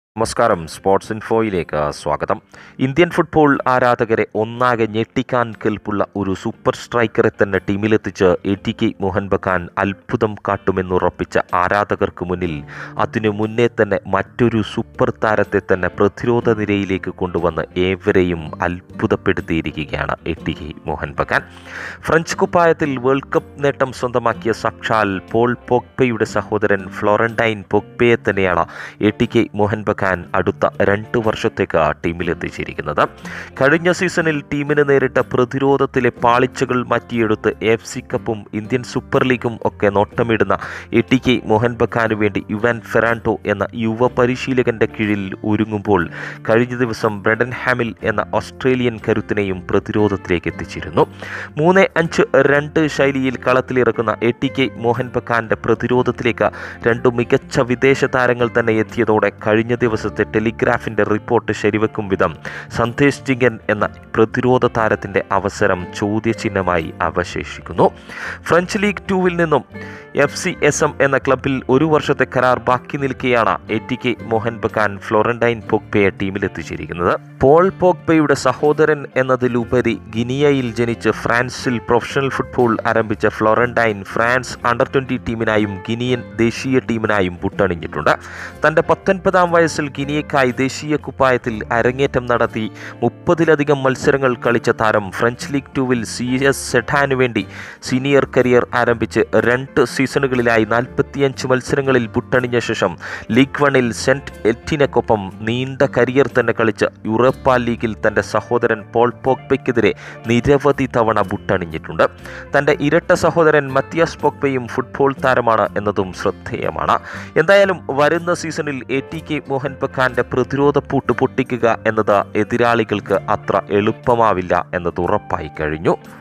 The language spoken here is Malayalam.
നമസ്കാരം സ്പോർട്സ് ഇൻഫോയിലേക്ക് സ്വാഗതം ഇന്ത്യൻ ഫുട്ബോൾ ആരാധകരെ ഒന്നാകെ ഞെട്ടിക്കാൻ കെൽപ്പുള്ള ഒരു സൂപ്പർ സ്ട്രൈക്കറെ തന്നെ ടീമിലെത്തിച്ച് A T K Mohun Bagan അത്ഭുതം കാട്ടുമെന്നുറപ്പിച്ച ആരാധകർക്ക് മുന്നിൽ അതിനു മുന്നേ തന്നെ മറ്റൊരു സൂപ്പർ താരത്തെ തന്നെ പ്രതിരോധ നിരയിലേക്ക് കൊണ്ടുവന്ന് ഏവരെയും അത്ഭുതപ്പെടുത്തിയിരിക്കുകയാണ് A T K Mohun Bagan French കുപ്പായത്തിൽ വേൾഡ് കപ്പ് നേട്ടം സ്വന്തമാക്കിയ സാക്ഷാൽ പോൾ പോഗ്ബയുടെ സഹോദരൻ ഫ്ലോറന്റൈൻ പോഗ്ബയെ തന്നെയാണ് A T K Mohun Bagan അടുത്ത രണ്ട് വർഷത്തേക്ക് ടീമിലെത്തിച്ചിരിക്കുന്നത് കഴിഞ്ഞ സീസണിൽ ടീമിന് നേരിട്ട പ്രതിരോധത്തിലെ പാളിച്ചകൾ മാറ്റിയെടുത്ത് എഫ് സി കപ്പും ഇന്ത്യൻ സൂപ്പർ ലീഗും ഒക്കെ നോട്ടമിടുന്ന എ ടി കെ മോഹൻ ബഗാനു വേണ്ടി യുവാൻ ഫെറാൻഡോ എന്ന യുവ പരിശീലകന്റെ കീഴിൽ ഒരുങ്ങുമ്പോൾ കഴിഞ്ഞ ദിവസം ബ്രഡൻ ഹാമിൽ എന്ന ഓസ്ട്രേലിയൻ കരുത്തിനെയും പ്രതിരോധത്തിലേക്ക് എത്തിച്ചിരുന്നു മൂന്ന് അഞ്ച് രണ്ട് ശൈലിയിൽ കളത്തിലിറക്കുന്ന എ ടി കെ മോഹൻ ബഗാന്റെ പ്രതിരോധത്തിലേക്ക് രണ്ടു മികച്ച വിദേശ താരങ്ങൾ തന്നെ എത്തിയതോടെ കഴിഞ്ഞ ദിവസത്തെ ടെലിഗ്രാഫിന്റെ റിപ്പോർട്ട് ശരിവെക്കും വിധം സന്ദേശ് ജിങ്കൻ എന്ന പ്രതിരോധ താരത്തിന്റെ അവസരം ചോദ്യചിഹ്നമായി അവശേഷിക്കുന്നു ഫ്രഞ്ച് ലീഗ് ടൂവിൽ നിന്നും എഫ് സി എസ് എം എന്ന ക്ലബിൽ ഒരു വർഷത്തെ കരാർ ബാക്കി നിൽക്കെയാണ് A T K Mohun Bagan Florentin പോഗ്ബയെ ടീമിലെത്തിച്ചിരിക്കുന്നത് പോൾ പോഗ്ബയുടെ സഹോദരൻ എന്നതിലുപരി ഗിനിയയിൽ ജനിച്ച് ഫ്രാൻസിൽ പ്രൊഫഷണൽ ഫുട്ബോൾ ആരംഭിച്ച ഫ്ലോറന്റൈൻ ഫ്രാൻസ് അണ്ടർ ട്വൻ്റി ടീമിനായും ഗിനിയൻ ദേശീയ ടീമിനായും പുട്ടണിഞ്ഞിട്ടുണ്ട് തൻ്റെ പത്തൊൻപതാം വയസ്സിൽ ഗിനിയക്കായി ദേശീയ കുപ്പായത്തിൽ അരങ്ങേറ്റം നടത്തി മുപ്പതിലധികം മത്സരങ്ങൾ കളിച്ച താരം ഫ്രഞ്ച് ലീഗ് ടൂവിൽ സി എസ് സെഡാനു വേണ്ടി സീനിയർ കരിയർ ആരംഭിച്ച് രണ്ട് സീസണുകളിലായി നാൽപ്പത്തിയഞ്ച് മത്സരങ്ങളിൽ പുട്ടണിഞ്ഞ ശേഷം ലീഗ് വണിൽ സെൻറ്റ് എറ്റിനക്കൊപ്പം നീണ്ട കരിയർ തന്നെ കളിച്ച യൂറോപ്പ ലീഗിൽ തൻ്റെ സഹോദരൻ പോൾ പോഗ്ബയ്ക്കെതിരെ നിരവധി തവണ പുട്ടണിഞ്ഞിട്ടുണ്ട് തൻ്റെ ഇരട്ട സഹോദരൻ മത്തിയാസ് പോഗ്ബയും ഫുട്ബോൾ താരമാണ് എന്നതും ശ്രദ്ധേയമാണ് എന്തായാലും വരുന്ന സീസണിൽ എ ടി കെ മോഹൻ ബഗാന്റെ പ്രതിരോധ പൂട്ട് പൊട്ടിക്കുക എന്നത് എതിരാളികൾക്ക് അത്ര എളുപ്പമാവില്ല എന്നത് ഉറപ്പായി കഴിഞ്ഞു